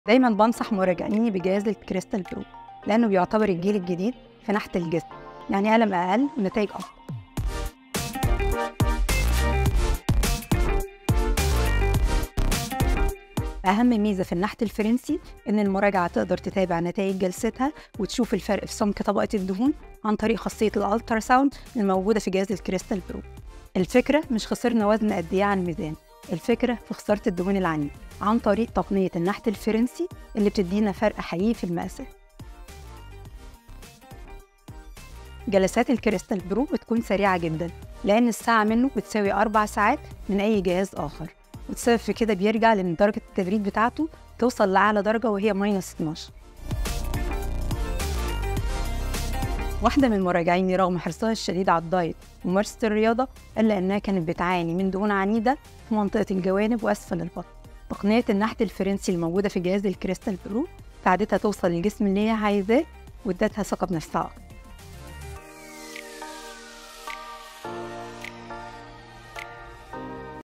دايما بنصح مراجعيني بجهاز الكريستال برو لأنه بيعتبر الجيل الجديد في ناحية الجسم يعني ألم أقل ونتائج أفضل أهم ميزة في النحت الفرنسي إن المراجعة تقدر تتابع نتائج جلستها وتشوف الفرق في سمك طبقة الدهون عن طريق خاصية الألترا ساوند الموجودة في جهاز الكريستال برو الفكرة مش خسرنا وزن قد إيه على الميزان الفكرة في خسارة الدهون العنيفة عن طريق تقنية النحت الفرنسي اللي بتدينا فرق حقيقي في المقاسات جلسات الكريستال برو بتكون سريعة جدا لأن الساعة منه بتساوي أربع ساعات من أي جهاز آخر والسبب في كده بيرجع لأن درجة التبريد بتاعته توصل لأعلى درجة وهي ماينس 12 واحدة من مراجعيني رغم حرصها الشديد على الدايت وممارسة الرياضة إلا إنها كانت بتعاني من دهون عنيدة في منطقة الجوانب وأسفل البطن تقنية النحت الفرنسي الموجودة في جهاز الكريستال برو ساعدتها توصل للجسم اللي هي عايزاه وادتها ثقة بنفسها أكتر